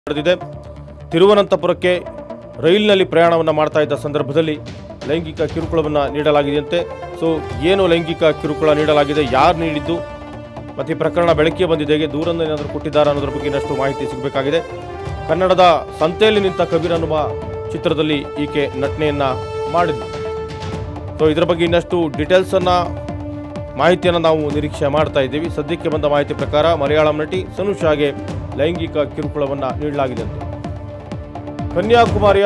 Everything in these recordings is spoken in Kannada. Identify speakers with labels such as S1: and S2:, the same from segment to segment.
S1: ನಡೆದಿದೆ ತಿರುವನಂತಪುರಕ್ಕೆ ರೈಲಿನಲ್ಲಿ ಪ್ರಯಾಣವನ್ನು ಮಾಡ್ತಾ ಇದ್ದ ಸಂದರ್ಭದಲ್ಲಿ ಲೈಂಗಿಕ ಕಿರುಕುಳವನ್ನು ನೀಡಲಾಗಿದೆಯಂತೆ ಸೊ ಏನು ಲೈಂಗಿಕ ಕಿರುಕುಳ ನೀಡಲಾಗಿದೆ ಯಾರು ನೀಡಿದ್ದು ಮತ್ತು ಈ ಪ್ರಕರಣ ಬೆಳಕಿಗೆ ಬಂದಿದೆ ಹೇಗೆ ದೂರನ್ನು ಏನಾದರೂ ಕೊಟ್ಟಿದ್ದಾರೆ ಅನ್ನೋದ್ರ ಬಗ್ಗೆ ಇನ್ನಷ್ಟು ಮಾಹಿತಿ ಸಿಗಬೇಕಾಗಿದೆ ಕನ್ನಡದ ಸಂತೆಯಲ್ಲಿ ನಿಂತ ಕಬೀರ್ ಅನ್ನುವ ಚಿತ್ರದಲ್ಲಿ ಈಕೆ ನಟನೆಯನ್ನು ಮಾಡಿದ್ಲು ಸೊ ಇದರ ಬಗ್ಗೆ ಇನ್ನಷ್ಟು ಡೀಟೇಲ್ಸನ್ನು ಮಾಹಿತಿಯನ್ನು ನಾವು ನಿರೀಕ್ಷೆ ಮಾಡ್ತಾ ಇದ್ದೀವಿ ಸದ್ಯಕ್ಕೆ ಬಂದ ಮಾಹಿತಿ ಪ್ರಕಾರ ಮಲಯಾಳಂ ನಟಿ ಸನುಷಾಗೆ ಲೈಂಗಿಕ ಕಿರುಕುಳವನ್ನು ನೀಡಲಾಗಿದೆ ಅಂತ ಕನ್ಯಾಕುಮಾರಿಯ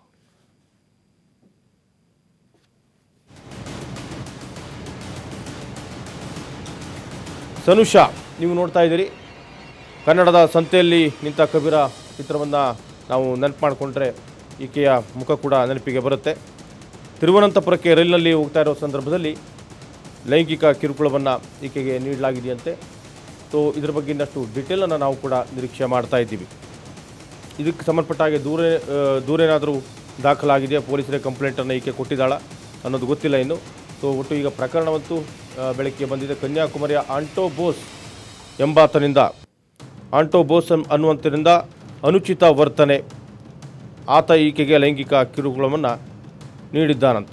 S1: ಸನುಷಾ ನೀವು ನೋಡ್ತಾ ಇದ್ದೀರಿ ಕನ್ನಡದ ಸಂತೆಯಲ್ಲಿ ನಿಂತ ಕಬೀರ ಚಿತ್ರವನ್ನು ನಾವು ನೆನಪು ಮಾಡಿಕೊಂಡ್ರೆ ಈಕೆಯ ಮುಖ ಕೂಡ ನೆನಪಿಗೆ ಬರುತ್ತೆ ತಿರುವನಂತಪುರಕ್ಕೆ ರೈಲಿನಲ್ಲಿ ಹೋಗ್ತಾ ಇರೋ ಸಂದರ್ಭದಲ್ಲಿ ಲೈಂಗಿಕ ಕಿರುಕುಳವನ್ನು ಈಕೆಗೆ ನೀಡಲಾಗಿದೆಯಂತೆ ಸೊ ಇದರ ಬಗ್ಗೆ ಇನ್ನಷ್ಟು ಡೀಟೇಲನ್ನು ನಾವು ಕೂಡ ನಿರೀಕ್ಷೆ ಮಾಡ್ತಾ ಇದ್ದೀವಿ ಇದಕ್ಕೆ ಸಂಬಂಧಪಟ್ಟ ಹಾಗೆ ದೂರ ಆ, ದೂರ ಏನಾದರೂ ದಾಖಲಾಗಿದೆಯಾ ಪೊಲೀಸರೇ ಕಂಪ್ಲೇಂಟನ್ನು ಈಕೆ ಕೊಟ್ಟಿದ್ದಾಳ ಅನ್ನೋದು ಗೊತ್ತಿಲ್ಲ ಇನ್ನು ಸೊ ಒಟ್ಟು ಈಗ ಪ್ರಕರಣವಂತೂ ಆ, ಬೆಳಕಿಗೆ ಬಂದಿದೆ ಕನ್ಯಾಕುಮಾರಿಯ ಆಂಟೋ ಬೋಸ್ ಎಂಬಾತನಿಂದ ಆಂಟೋ ಬೋಸ್ ಅನ್- ಅನ್ನುವಂಥರಿಂದ ಅನುಚಿತ ವರ್ತನೆ ಆತ ಈಕೆಗೆ ಲೈಂಗಿಕ ಕಿರುಕುಳವನ್ನು ನೀಡಿದ್ದಾನಂತೆ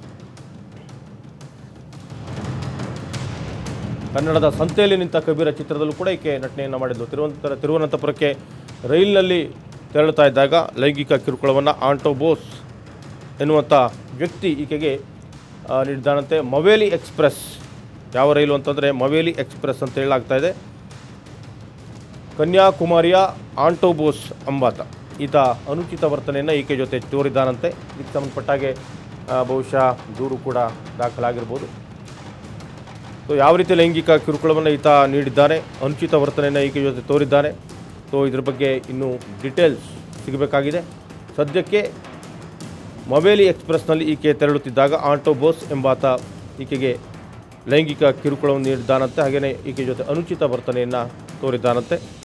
S1: ಕನ್ನಡದ ಸಂತೆಯಲ್ಲಿ ನಿಂತ ಕಬೀರ ಚಿತ್ರದಲ್ಲೂ ಕೂಡ ಈಕೆ ನಟನೆಯನ್ನು ಮಾಡಿದ್ದು ತಿರುವನಂತರ ತಿರುವನಂತಪುರಕ್ಕೆ ರೈಲಿನಲ್ಲಿ ತೆರಳುತ್ತಾ ಇದ್ದಾಗ ಲೈಂಗಿಕ ಕಿರುಕುಳವನ್ನು ಆಂಟೋ ಬೋಸ್ ಎನ್ನುವಂಥ ವ್ಯಕ್ತಿ ಈಕೆಗೆ ಆ, ನೀಡಿದ್ದಾನಂತೆ ಮವೇಲಿ ಎಕ್ಸ್ಪ್ರೆಸ್ ಯಾವ ರೈಲು ಅಂತಂದರೆ ಮವೇಲಿ ಎಕ್ಸ್ಪ್ರೆಸ್ ಅಂತ ಹೇಳಲಾಗ್ತಾ ಇದೆ ಕನ್ಯಾಕುಮಾರಿಯ ಆಂಟೋ ಬೋಸ್ ಅಂಬಾತ ಈತ ಅನುಚಿತ ವರ್ತನೆಯನ್ನು ಈಕೆ ಜೊತೆ ತೋರಿದ್ದಾನಂತೆ ಇದಕ್ಕೆ ಸಂಬಂಧಪಟ್ಟ ಹಾಗೆ ಆ, ಬಹುಶಃ ದೂರು ಕೂಡ ದಾಖಲಾಗಿರ್ಬೋದು ಸೊ ಯಾವ ರೀತಿ ಲೈಂಗಿಕ ಕಿರುಕುಳವನ್ನು ಈತ ನೀಡಿದ್ದಾನೆ ಅನುಚಿತ ವರ್ತನೆಯನ್ನು ಈಕೆ ಜೊತೆ ತೋರಿದ್ದಾನೆ ಸೊ ಇದ್ರ ಬಗ್ಗೆ ಇನ್ನೂ ಡೀಟೇಲ್ಸ್ ಸಿಗಬೇಕಾಗಿದೆ ಸದ್ಯಕ್ಕೆ ಮೊಬೈಲಿ ಎಕ್ಸ್ಪ್ರೆಸ್ನಲ್ಲಿ ಈಕೆ ತೆರಳುತ್ತಿದ್ದಾಗ ಆಂಟೋ ಬೋಸ್ ಎಂಬಾತ ಈಕೆಗೆ ಲೈಂಗಿಕ ಕಿರುಕುಳವನ್ನು ನೀಡಿದ್ದಾನಂತೆ ಹಾಗೆಯೇ ಈಕೆ ಜೊತೆ ಅನುಚಿತ ವರ್ತನೆಯನ್ನು ತೋರಿದ್ದಾನಂತೆ